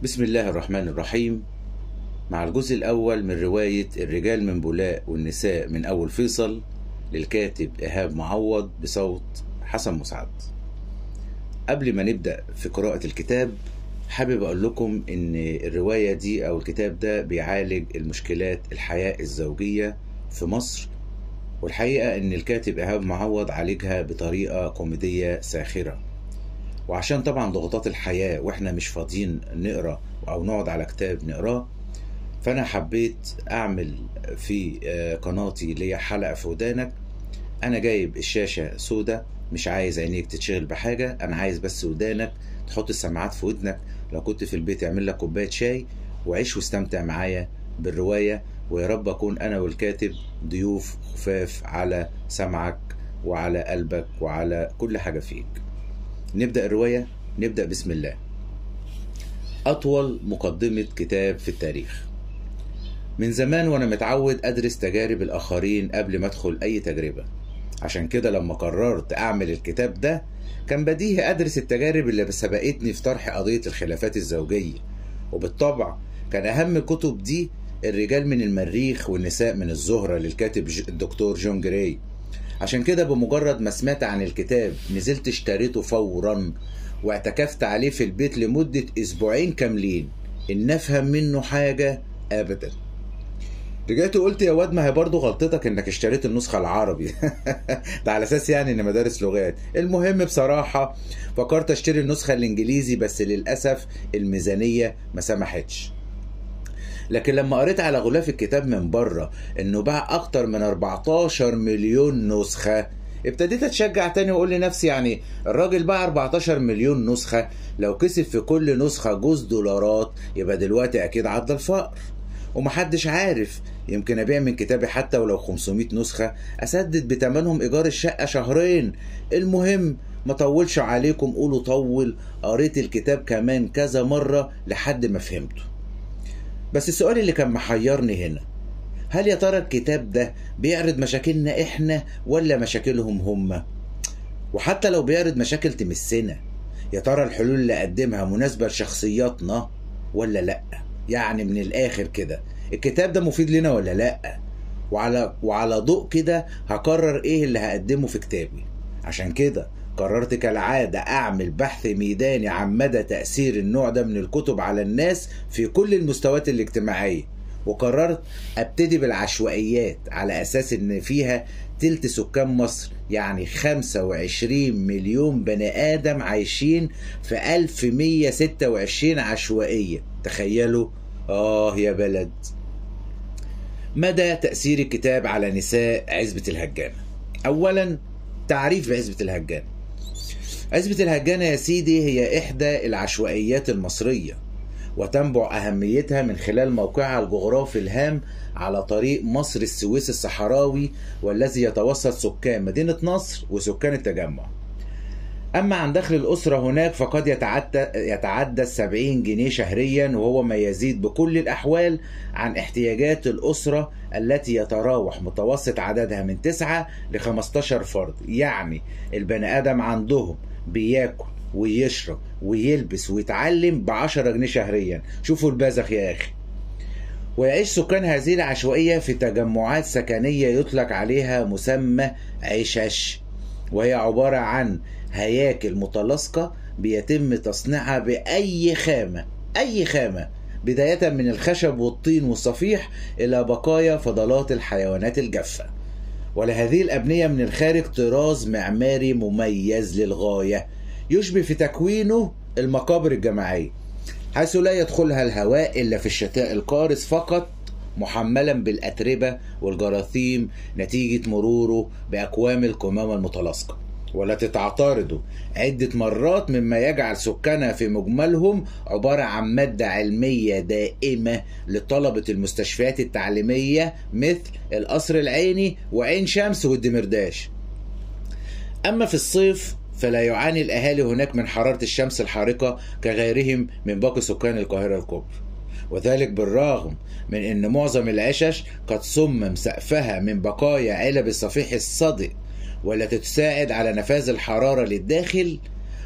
بسم الله الرحمن الرحيم مع الجزء الأول من رواية الرجال من بولاق والنساء من أول فيصل للكاتب إيهاب معوض بصوت حسن مسعد قبل ما نبدأ في قراءة الكتاب حابب أقول لكم إن الرواية دي أو الكتاب ده بيعالج المشكلات الحياة الزوجية في مصر والحقيقة إن الكاتب إيهاب معوض عالجها بطريقة كوميدية ساخرة وعشان طبعا ضغوطات الحياة واحنا مش فاضيين نقرا او نقعد على كتاب نقراه فانا حبيت اعمل في قناتي اللي هي حلقة في ودانك انا جايب الشاشة سودة مش عايز عينيك تتشغل بحاجة انا عايز بس ودانك تحط السماعات في ودنك لو كنت في البيت اعمل لك كوباية شاي وعيش واستمتع معايا بالرواية ويا رب اكون انا والكاتب ضيوف خفاف على سمعك وعلى قلبك وعلى كل حاجة فيك نبدأ الرواية نبدأ بسم الله أطول مقدمة كتاب في التاريخ من زمان وأنا متعود أدرس تجارب الآخرين قبل ما أدخل أي تجربة عشان كده لما قررت أعمل الكتاب ده كان بديهي أدرس التجارب اللي سبقتني في طرح قضية الخلافات الزوجية وبالطبع كان أهم كتب دي الرجال من المريخ والنساء من الزهرة للكاتب الدكتور جون جراي عشان كده بمجرد ما سمعت عن الكتاب نزلت اشتريته فورا واعتكفت عليه في البيت لمدة أسبوعين كاملين إن أفهم منه حاجة أبدا رجعت وقلت يا واد ما هي برضه غلطتك انك اشتريت النسخة العربي ده على اساس يعني ان مدارس لغات المهم بصراحة فكرت اشتري النسخة الانجليزي بس للأسف الميزانية ما سمحتش لكن لما قريت على غلاف الكتاب من بره انه باع اكتر من 14 مليون نسخة ابتديت اتشجع تاني واقول لنفسي يعني الراجل باع 14 مليون نسخة لو كسب في كل نسخة جوز دولارات يبقى دلوقتي اكيد عدى الفقر ومحدش عارف يمكن ابيع من كتابي حتى ولو 500 نسخة اسدد بتمنهم ايجار الشقة شهرين المهم ما طولش عليكم قولوا طول قريت الكتاب كمان كذا مرة لحد ما فهمته بس السؤال اللي كان محيرني هنا هل يا ترى الكتاب ده بيعرض مشاكلنا احنا ولا مشاكلهم هم وحتى لو بيعرض مشاكل تمسنا يا ترى الحلول اللي قدمها مناسبة لشخصياتنا ولا لا يعني من الاخر كده الكتاب ده مفيد لنا ولا لا وعلى وعلى ضوء كده هقرر ايه اللي هقدمه في كتابي عشان كده قررت كالعادة أعمل بحث ميداني عن مدى تأثير النوع ده من الكتب على الناس في كل المستويات الاجتماعية وقررت أبتدي بالعشوائيات على أساس إن فيها تلت سكان مصر يعني 25 مليون بني آدم عايشين في 1126 عشوائية تخيلوا آه يا بلد مدى تأثير الكتاب على نساء عزبة الهجانة أولا تعريف بعزبة الهجانة عزبة الهجانة يا سيدي هي إحدى العشوائيات المصرية وتنبع أهميتها من خلال موقعها الجغرافي الهام على طريق مصر السويس الصحراوي والذي يتوسط سكان مدينة نصر وسكان التجمع أما عن دخل الأسرة هناك فقد يتعدى يتعدى 70 جنيه شهريا وهو ما يزيد بكل الأحوال عن احتياجات الأسرة التي يتراوح متوسط عددها من 9 ل 15 فرد يعني البني آدم عندهم بياكل ويشرب ويلبس ويتعلم ب 10 جنيه شهريا شوفوا البذخ يا أخي ويعيش سكان هذه العشوائية في تجمعات سكنية يطلق عليها مسمى عشش وهي عبارة عن هياكل متلاصقة بيتم تصنيعها بأي خامة أي خامة بداية من الخشب والطين والصفيح إلى بقايا فضلات الحيوانات الجافة ولهذه الأبنية من الخارج طراز معماري مميز للغاية يشبه في تكوينه المقابر الجماعية حيث لا يدخلها الهواء إلا في الشتاء القارس فقط محملا بالأتربة والجراثيم نتيجة مروره بأكوام القمامة المتلاصقة والتي تعترض عدة مرات مما يجعل سكانها في مجملهم عبارة عن مادة علمية دائمة لطلبة المستشفيات التعليمية مثل القصر العيني وعين شمس والدمرداش أما في الصيف فلا يعاني الأهالي هناك من حرارة الشمس الحارقة كغيرهم من باقي سكان القاهرة الكبرى وذلك بالرغم من أن معظم العشش قد صمم سقفها من بقايا علب الصفيح الصدئ والتي تساعد على نفاذ الحرارة للداخل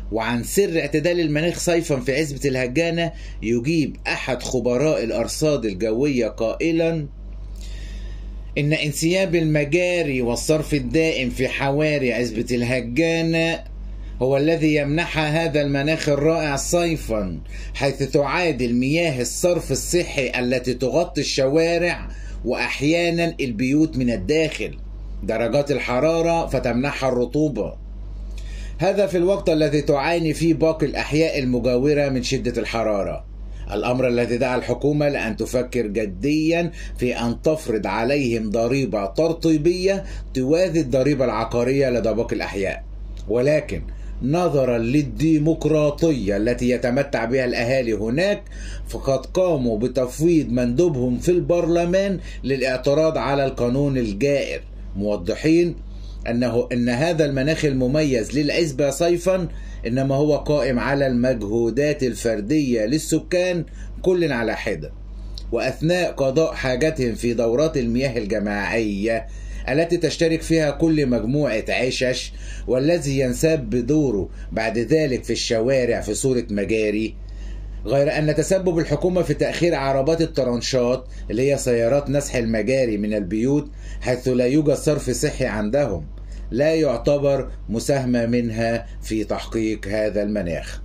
وعن سر اعتدال المناخ صيفا في عزبة الهجانة يجيب أحد خبراء الأرصاد الجوية قائلا إن انسياب المجاري والصرف الدائم في حواري عزبة الهجانة هو الذي يمنحها هذا المناخ الرائع صيفا حيث تعادل مياه الصرف الصحي التي تغطي الشوارع وأحيانا البيوت من الداخل درجات الحرارة فتمنحها الرطوبة هذا في الوقت الذي تعاني فيه باقي الأحياء المجاورة من شدة الحرارة الأمر الذي دعا الحكومة لأن تفكر جديا في أن تفرض عليهم ضريبة ترطيبية توازي الضريبة العقارية لدى باقي الأحياء ولكن نظرا للديمقراطية التي يتمتع بها الأهالي هناك فقد قاموا بتفويض مندوبهم في البرلمان للاعتراض على القانون الجائر موضحين أنه أن هذا المناخ المميز للعزبة صيفا إنما هو قائم على المجهودات الفردية للسكان كل على حدة وأثناء قضاء حاجتهم في دورات المياه الجماعية التي تشترك فيها كل مجموعة عشش والذي ينساب بدوره بعد ذلك في الشوارع في صورة مجاري غير أن تسبب الحكومة في تأخير عربات الترنشات اللي هي سيارات نسح المجاري من البيوت حيث لا يوجد صرف صحي عندهم لا يعتبر مساهمة منها في تحقيق هذا المناخ.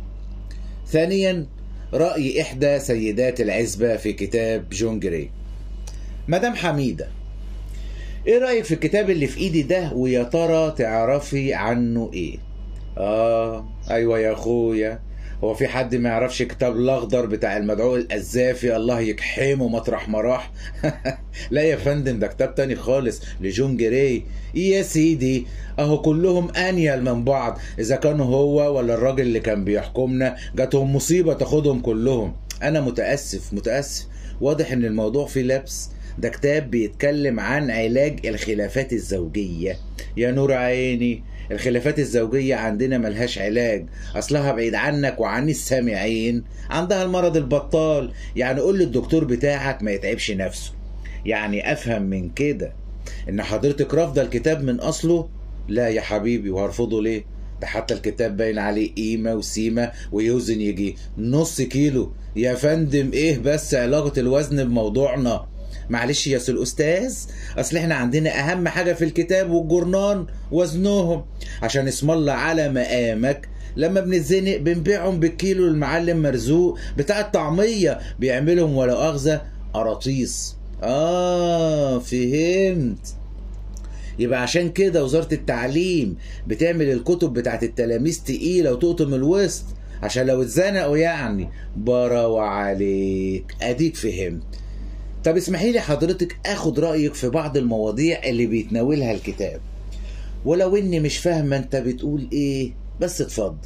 ثانيا رأي إحدى سيدات العزبة في كتاب جون جري. مدام حميدة ايه رأيك في الكتاب اللي في ايدي ده ويا ترى تعرفي عنه ايه؟ اه ايوه يا اخويا هو في حد ما يعرفش كتاب الاخضر بتاع المدعو القذافي الله يكحمه مطرح ما راح لا يا فندم ده كتاب تاني خالص لجون جراي ايه يا سيدي اهو كلهم انيل من بعض اذا كانوا هو ولا الراجل اللي كان بيحكمنا جاتهم مصيبه تاخدهم كلهم انا متاسف متاسف واضح ان الموضوع فيه لبس ده كتاب بيتكلم عن علاج الخلافات الزوجيه يا نور عيني الخلافات الزوجية عندنا ملهاش علاج أصلها بعيد عنك وعن السامعين عندها المرض البطال يعني قول للدكتور بتاعك ما يتعبش نفسه يعني أفهم من كده إن حضرتك رافضة الكتاب من أصله لا يا حبيبي وهرفضه ليه ده حتى الكتاب باين عليه قيمة وسيمة ويوزن يجي نص كيلو يا فندم ايه بس علاقة الوزن بموضوعنا معلش يا سي الاستاذ اصل احنا عندنا اهم حاجه في الكتاب والجرنان وزنهم عشان اسم الله على مقامك لما بنتزنق بنبيعهم بالكيلو للمعلم مرزوق بتاع الطعميه بيعملهم ولا اخذه قراطيس اه فهمت يبقى عشان كده وزارة التعليم بتعمل الكتب بتاعت التلاميذ تقيلة وتقطم الوسط عشان لو اتزنقوا يعني برا عليك اديك فهمت طب اسمحي لي حضرتك اخد رايك في بعض المواضيع اللي بيتناولها الكتاب ولو اني مش فاهمه انت بتقول ايه بس اتفضل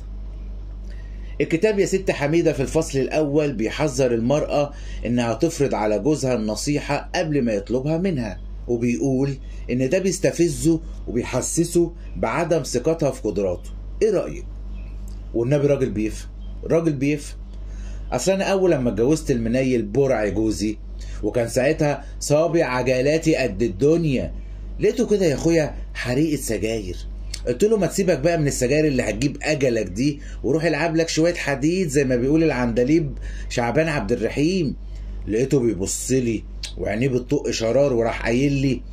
الكتاب يا ست حميدة في الفصل الأول بيحذر المرأة إنها تفرض على جوزها النصيحة قبل ما يطلبها منها وبيقول إن ده بيستفزه وبيحسسه بعدم ثقتها في قدراته إيه رأيك؟ والنبي راجل بيفهم راجل بيفهم أصل أنا أول لما اتجوزت المنيل برع جوزي وكان ساعتها صابع عجلاتي قد الدنيا لقيته كده يا اخويا حريقه سجاير قلت له ما تسيبك بقى من السجاير اللي هتجيب اجلك دي وروح العب لك شويه حديد زي ما بيقول العندليب شعبان عبد الرحيم لقيته بيبص لي وعينيه بتطق شرار وراح قايل لي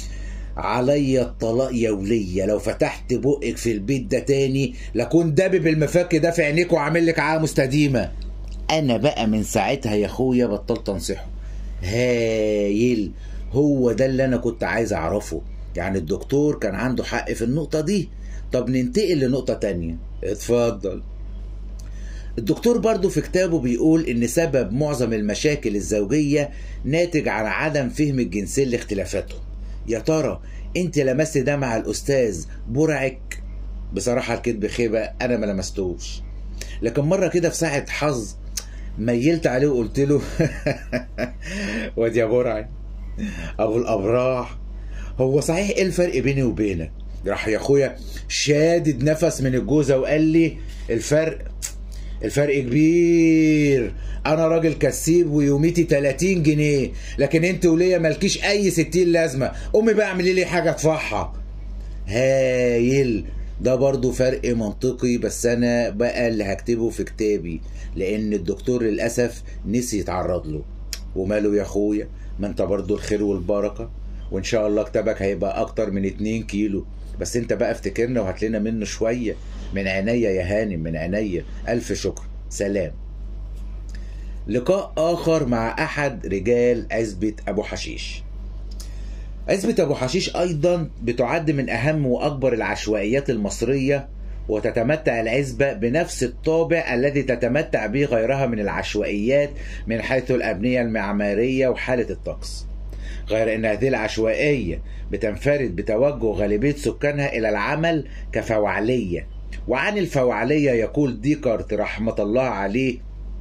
عليا الطلاق يا ولية لو فتحت بقك في البيت ده تاني لكون دابب المفك ده في عينيك وعامل لك عاقه مستديمه انا بقى من ساعتها يا اخويا بطلت انصحه هايل هو ده اللي انا كنت عايز اعرفه يعني الدكتور كان عنده حق في النقطة دي طب ننتقل لنقطة تانية اتفضل الدكتور برضو في كتابه بيقول ان سبب معظم المشاكل الزوجية ناتج عن عدم فهم الجنسين لاختلافاتهم يا ترى انت لمست ده مع الاستاذ برعك بصراحة الكذب خيبة انا ما لمستوش لكن مرة كده في ساعة حظ ميلت عليه وقلت له واد يا برعي ابو الابراح هو صحيح ايه الفرق بيني وبينك راح يا اخويا شادد نفس من الجوزه وقال لي الفرق الفرق كبير انا راجل كسيب ويوميتي 30 جنيه لكن انت وليا مالكيش اي 60 لازمه امي بقى اعملي لي حاجه ادفعها هايل ده برضو فرق منطقي بس انا بقى اللي هكتبه في كتابي لان الدكتور للاسف نسي يتعرض له وماله يا اخويا ما انت برضو الخير والبركه وان شاء الله كتابك هيبقى اكتر من 2 كيلو بس انت بقى افتكرنا وهات لنا منه شويه من عينيا يا هانم من عينيا الف شكر سلام لقاء اخر مع احد رجال عزبه ابو حشيش عزبة أبو حشيش أيضا بتعد من أهم وأكبر العشوائيات المصرية وتتمتع العزبة بنفس الطابع الذي تتمتع به غيرها من العشوائيات من حيث الأبنية المعمارية وحالة الطقس غير أن هذه العشوائية بتنفرد بتوجه غالبية سكانها إلى العمل كفوعلية وعن الفوعلية يقول ديكارت رحمة الله عليه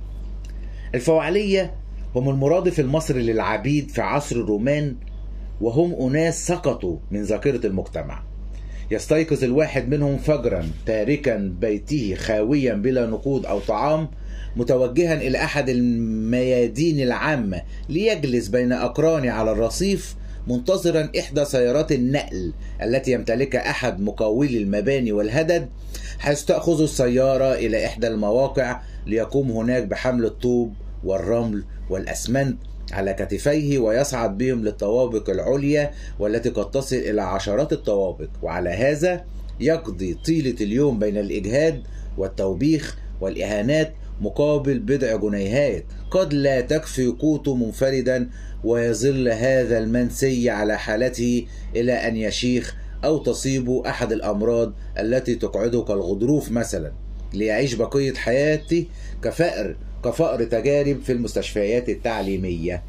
الفوعلية هم المرادف المصري للعبيد في عصر الرومان وهم أناس سقطوا من ذاكرة المجتمع يستيقظ الواحد منهم فجرا تاركا بيته خاويا بلا نقود أو طعام متوجها إلى أحد الميادين العامة ليجلس بين أقرانه على الرصيف منتظرا إحدى سيارات النقل التي يمتلكها أحد مقاولي المباني والهدد حيث تأخذ السيارة إلى إحدى المواقع ليقوم هناك بحمل الطوب والرمل والأسمنت على كتفيه ويصعد بهم للطوابق العليا والتي قد تصل إلى عشرات الطوابق وعلى هذا يقضي طيلة اليوم بين الإجهاد والتوبيخ والإهانات مقابل بضع جنيهات قد لا تكفي قوته منفردا ويظل هذا المنسي على حالته إلى أن يشيخ أو تصيبه أحد الأمراض التي تقعده كالغضروف مثلا ليعيش بقية حياته كفأر كفأر تجارب في المستشفيات التعليمية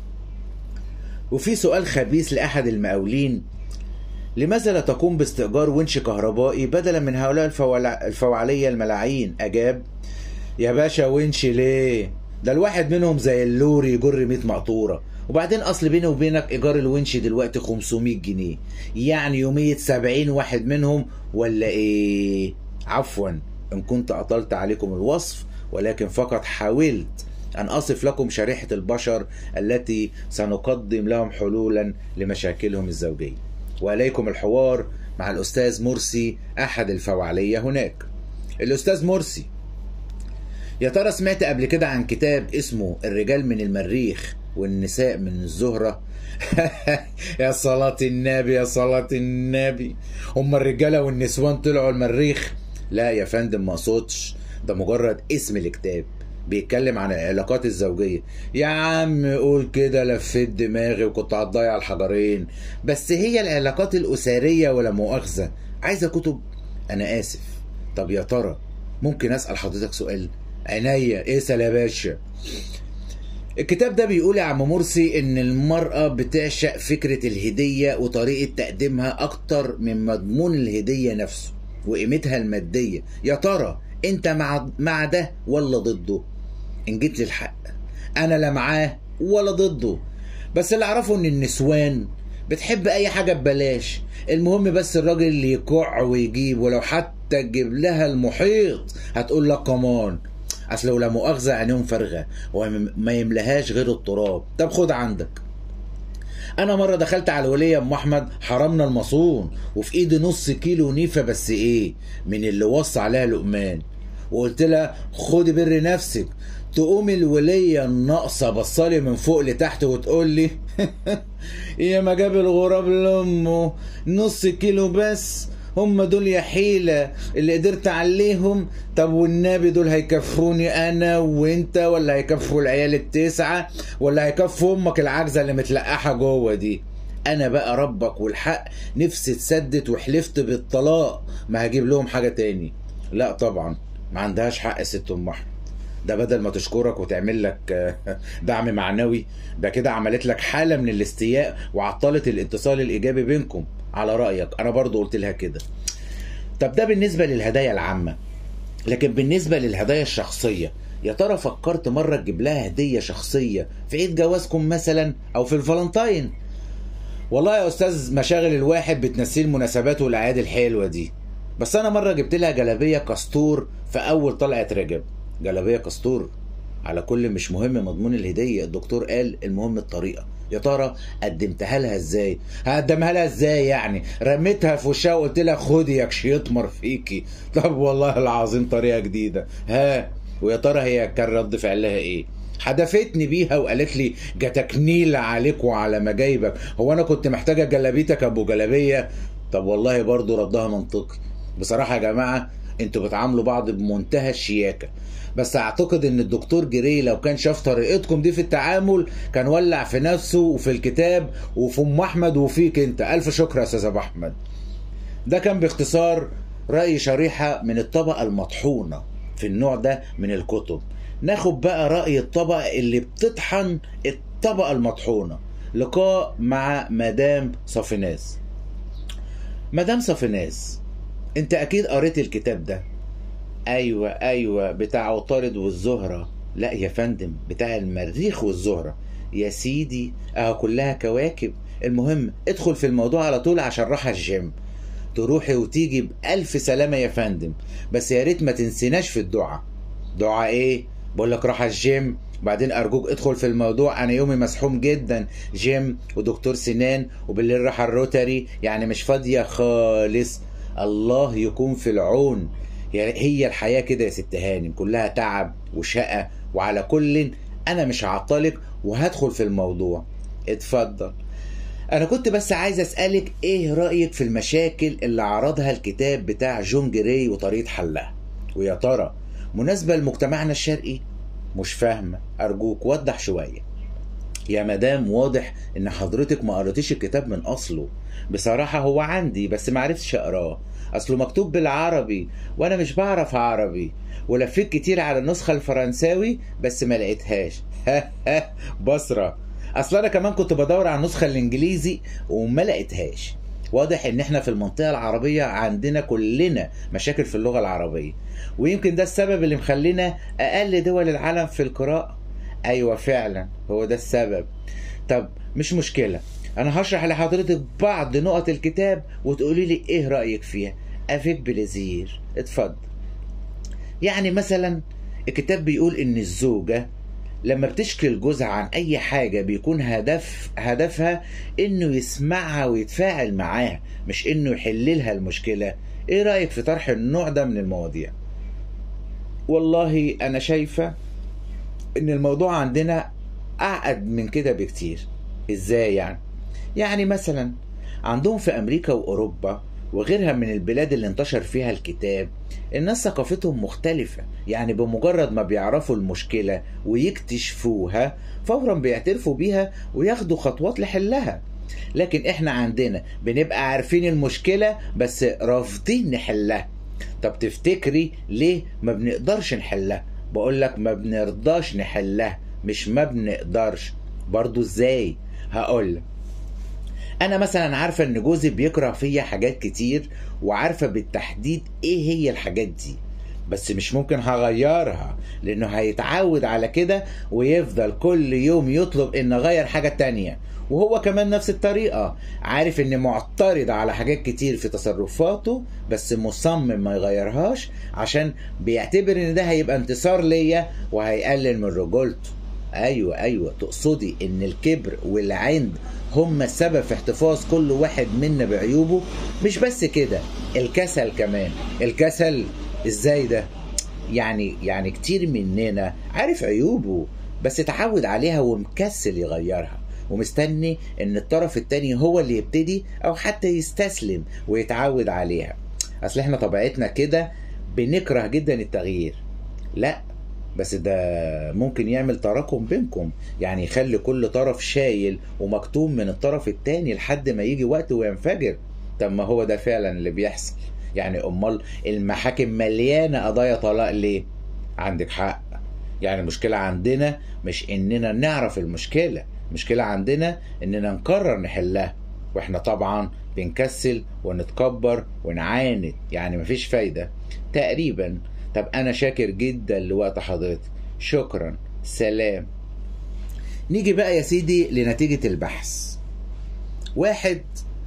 وفي سؤال خبيث لأحد المقاولين لماذا لا تقوم باستئجار ونش كهربائي بدلا من هؤلاء الفوع- الفوعلية الملاعين أجاب يا باشا ونش ليه ده الواحد منهم زي اللوري يجر 100 مقطورة وبعدين اصل بيني وبينك ايجار الونش دلوقتي 500 جنيه يعني يومية 70 واحد منهم ولا ايه عفوا ان كنت اطلت عليكم الوصف ولكن فقط حاولت أن أصف لكم شريحة البشر التي سنقدم لهم حلولا لمشاكلهم الزوجية وإليكم الحوار مع الأستاذ مرسي أحد الفوعلية هناك الأستاذ مرسي يا ترى سمعت قبل كده عن كتاب اسمه الرجال من المريخ والنساء من الزهرة يا صلاة النبي يا صلاة النبي هم الرجالة والنسوان طلعوا المريخ لا يا فندم ما اقصدش ده مجرد اسم الكتاب بيتكلم عن العلاقات الزوجية يا عم قول كده لفيت دماغي وكنت هتضيع الحجرين بس هي العلاقات الأسرية ولا مؤاخذة عايزة كتب أنا آسف طب يا ترى ممكن أسأل حضرتك سؤال عينيا اسأل يا باشا الكتاب ده بيقول يا عم مرسي ان المرأة بتعشق فكرة الهدية وطريقة تقديمها اكتر من مضمون الهدية نفسه وقيمتها المادية يا ترى انت مع مع ده ولا ضده ان جيت للحق انا لا معاه ولا ضده بس اللي اعرفه ان النسوان بتحب اي حاجة ببلاش المهم بس الراجل اللي يكع ويجيب ولو حتى تجيب لها المحيط هتقول لك كمان اصل لو لا مؤاخذة عينيهم فارغة وما يملهاش غير التراب طب خد عندك انا مره دخلت على الوليه ام احمد حرمنا المصون وفي ايدي نص كيلو نيفه بس ايه من اللي وصى عليها لقمان وقلت لها خدي بر نفسك تقوم الولية الناقصة بصالي من فوق لتحت وتقول لي يا ما جاب الغراب لأمه نص كيلو بس هم دول يا حيلة اللي قدرت عليهم طب والنبي دول هيكفوني انا وانت ولا هيكفوا العيال التسعة ولا هيكفوا امك العجزة اللي متلقحة جوه دي انا بقى ربك والحق نفسي اتسدت وحلفت بالطلاق ما هجيب لهم حاجة تاني لا طبعا ما عندهاش حق ست ام احمد ده بدل ما تشكرك وتعمل لك دعم معنوي ده كده عملت لك حالة من الاستياء وعطلت الاتصال الإيجابي بينكم على رأيك أنا برضو قلت لها كده طب ده بالنسبة للهدايا العامة لكن بالنسبة للهدايا الشخصية يا ترى فكرت مرة تجيب لها هدية شخصية في عيد جوازكم مثلا أو في الفالنتاين والله يا أستاذ مشاغل الواحد بتنسيه المناسبات والأعياد الحلوة دي بس أنا مرة جبت لها جلابية كستور في أول طلعة رجب جلابية كستور على كل مش مهم مضمون الهدية الدكتور قال المهم الطريقة يا ترى قدمتها لها ازاي هقدمها لها ازاي يعني رميتها في وشها وقلت لها خدي يكش يطمر فيكي طب والله العظيم طريقة جديدة ها ويا ترى هي كان رد فعلها ايه حدفتني بيها وقالت لي جاتك نيل عليك وعلى مجايبك هو انا كنت محتاجه جلابيتك ابو جلابيه طب والله برضو ردها منطقي بصراحه يا جماعه انتوا بتعاملوا بعض بمنتهى الشياكه بس اعتقد ان الدكتور جري لو كان شاف طريقتكم دي في التعامل كان ولع في نفسه وفي الكتاب وفي ام احمد وفيك انت الف شكر يا استاذ ابو احمد ده كان باختصار راي شريحه من الطبقه المطحونه في النوع ده من الكتب ناخد بقى رأي الطبقة اللي بتطحن الطبقة المطحونة لقاء مع مدام صافيناز مدام صافيناز انت اكيد قريت الكتاب ده ايوه ايوه بتاع عطارد والزهرة لا يا فندم بتاع المريخ والزهرة يا سيدي اهو كلها كواكب المهم ادخل في الموضوع على طول عشان راح الجيم تروحي وتيجي بألف سلامة يا فندم بس يا ريت ما تنسيناش في الدعاء دعاء ايه بقول لك راح الجيم بعدين ارجوك ادخل في الموضوع انا يومي مسحوم جدا جيم ودكتور سنان وبالليل راح الروتري يعني مش فاضيه خالص الله يكون في العون يعني هي الحياه كده يا ست هانم كلها تعب وشقه وعلى كل انا مش هعطلك وهدخل في الموضوع اتفضل انا كنت بس عايز اسالك ايه رايك في المشاكل اللي عرضها الكتاب بتاع جون جراي وطريقه حلها ويا ترى مناسبة لمجتمعنا الشرقي؟ مش فاهمة أرجوك وضح شوية يا مدام واضح إن حضرتك ما قريتيش الكتاب من أصله بصراحة هو عندي بس ما عرفتش أقراه أصله مكتوب بالعربي وأنا مش بعرف عربي ولفيت كتير على النسخة الفرنساوي بس ما لقيتهاش ها ها بصرة أصل أنا كمان كنت بدور على النسخة الإنجليزي وما لقيتهاش واضح ان احنا في المنطقة العربية عندنا كلنا مشاكل في اللغة العربية ويمكن ده السبب اللي مخلينا اقل دول العالم في القراءة ايوه فعلا هو ده السبب طب مش مشكلة انا هشرح لحضرتك بعض نقط الكتاب وتقولي لي ايه رأيك فيها افيك بليزير اتفضل يعني مثلا الكتاب بيقول ان الزوجة لما بتشكي لجوزها عن اي حاجة بيكون هدف هدفها انه يسمعها ويتفاعل معاها مش انه يحللها المشكلة ايه رأيك في طرح النوع ده من المواضيع والله انا شايفة ان الموضوع عندنا اعقد من كده بكتير ازاي يعني يعني مثلا عندهم في امريكا واوروبا وغيرها من البلاد اللي انتشر فيها الكتاب الناس ثقافتهم مختلفة يعني بمجرد ما بيعرفوا المشكلة ويكتشفوها فورا بيعترفوا بيها وياخدوا خطوات لحلها لكن احنا عندنا بنبقى عارفين المشكلة بس رافضين نحلها طب تفتكري ليه ما بنقدرش نحلها بقول لك ما بنرضاش نحلها مش ما بنقدرش برضو ازاي هقول انا مثلا عارفه ان جوزي بيكره فيا حاجات كتير وعارفه بالتحديد ايه هي الحاجات دي بس مش ممكن هغيرها لانه هيتعود على كده ويفضل كل يوم يطلب ان اغير حاجة تانية وهو كمان نفس الطريقة عارف ان معترض على حاجات كتير في تصرفاته بس مصمم ما يغيرهاش عشان بيعتبر ان ده هيبقى انتصار ليا وهيقلل من رجولته ايوه ايوه تقصدي ان الكبر والعند هما السبب في احتفاظ كل واحد منا بعيوبه مش بس كده الكسل كمان الكسل ازاي ده يعني يعني كتير مننا عارف عيوبه بس اتعود عليها ومكسل يغيرها ومستني ان الطرف التاني هو اللي يبتدي او حتى يستسلم ويتعود عليها اصل احنا طبيعتنا كده بنكره جدا التغيير لا بس ده ممكن يعمل تراكم بينكم يعني يخلي كل طرف شايل ومكتوم من الطرف التاني لحد ما يجي وقت وينفجر طب ما هو ده فعلا اللي بيحصل يعني امال المحاكم مليانه قضايا طلاق ليه عندك حق يعني المشكله عندنا مش اننا نعرف المشكله المشكله عندنا اننا نقرر نحلها واحنا طبعا بنكسل ونتكبر ونعاند يعني مفيش فايده تقريبا طب انا شاكر جدا لوقت حضرتك شكرا سلام نيجي بقى يا سيدي لنتيجة البحث واحد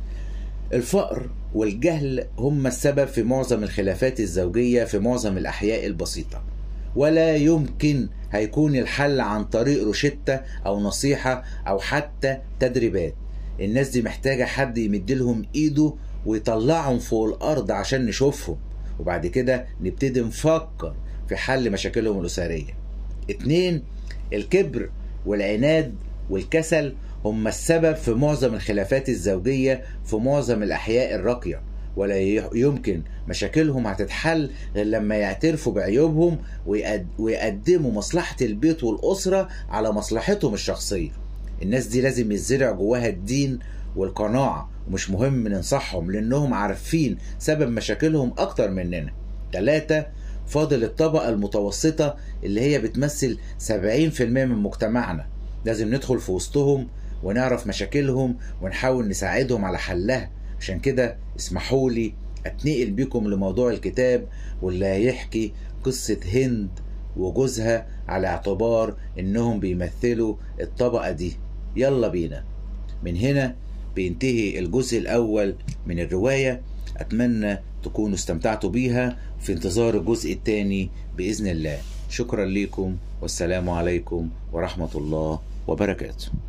الفقر والجهل هم السبب في معظم الخلافات الزوجية في معظم الأحياء البسيطة ولا يمكن هيكون الحل عن طريق روشتة أو نصيحة أو حتى تدريبات الناس دي محتاجة حد يمدلهم إيده ويطلعهم فوق الأرض عشان نشوفهم وبعد كده نبتدي نفكر في حل مشاكلهم الأسرية اتنين الكبر والعناد والكسل هم السبب في معظم الخلافات الزوجية في معظم الأحياء الراقية ولا يمكن مشاكلهم هتتحل غير لما يعترفوا بعيوبهم ويقدموا مصلحة البيت والأسرة على مصلحتهم الشخصية الناس دي لازم يزرع جواها الدين والقناعة ومش مهم ننصحهم لأنهم عارفين سبب مشاكلهم أكتر مننا تلاتة فاضل الطبقة المتوسطة اللي هي بتمثل 70% من مجتمعنا لازم ندخل في وسطهم ونعرف مشاكلهم ونحاول نساعدهم على حلها عشان كده اسمحوا لي اتنقل بيكم لموضوع الكتاب واللي هيحكي قصة هند وجوزها على اعتبار انهم بيمثلوا الطبقة دي يلا بينا من هنا بينتهي الجزء الاول من الرواية اتمنى تكونوا استمتعتوا بيها في انتظار الجزء الثاني باذن الله شكرا لكم والسلام عليكم ورحمة الله وبركاته